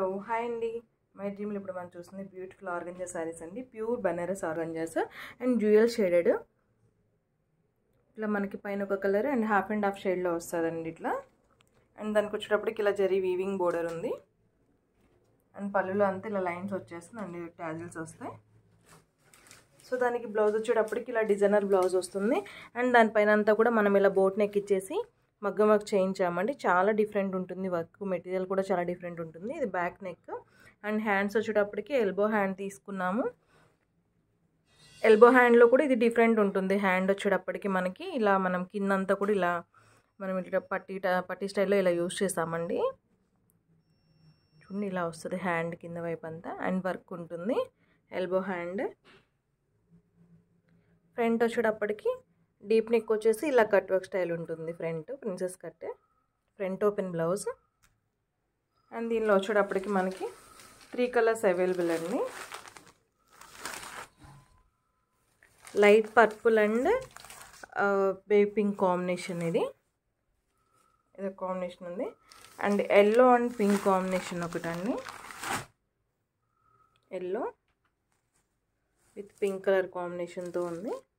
hi అండి my డ్రీమ్లో ఇప్పుడు మనం చూస్తుంది బ్యూటిఫుల్ ఆర్గంజా శారీస్ అండి pure Banaras organzas and jewel shaded ఇట్లా మనకి పైన ఒక colour and half and half షేడ్లో వస్తుందండి ఇట్లా అండ్ దానికి వచ్చేటప్పటికి ఇలా జరీ వీవింగ్ బోర్డర్ ఉంది అండ్ పళ్ళులో అంతా ఇలా లైన్స్ వచ్చేస్తుంది అండ్ ట్యాజిల్స్ వస్తాయి సో దానికి బ్లౌజ్ వచ్చేటప్పటికి ఇలా డిజైనర్ బ్లౌజ్ వస్తుంది అండ్ దానిపైన అంతా కూడా మనం ఇలా బోట్ నెక్ ఇచ్చేసి మగ్గం వర్క్ చేయించామండి చాలా డిఫరెంట్ ఉంటుంది వర్క్ మెటీరియల్ కూడా చాలా డిఫరెంట్ ఉంటుంది ఇది బ్యాక్ నెక్ అండ్ హ్యాండ్స్ వచ్చేటప్పటికి ఎల్బో హ్యాండ్ తీసుకున్నాము ఎల్బో హ్యాండ్లో కూడా ఇది డిఫరెంట్ ఉంటుంది హ్యాండ్ వచ్చేటప్పటికి మనకి ఇలా మనం కిందంతా కూడా ఇలా మనం ఇట్లా పట్టి పట్టి స్టైల్లో ఇలా యూస్ చేసామండి చూడండి ఇలా వస్తుంది హ్యాండ్ కింద వైపు అంతా అండ్ వర్క్ ఉంటుంది ఎల్బో హ్యాండ్ ఫ్రంట్ వచ్చేటప్పటికి డీప్ నెక్ వచ్చేసి ఇలా కట్ వర్క్ స్టైల్ ఉంటుంది front princess cut front open blouse and దీనిలో వచ్చేటప్పటికి మనకి త్రీ కలర్స్ అవైలబుల్ అండి light purple and baby pink combination ఇది ఇది కాంబినేషన్ ఉంది and yellow and pink combination ఒకటండి ఎల్లో విత్ పింక్ కలర్ కాంబినేషన్తో ఉంది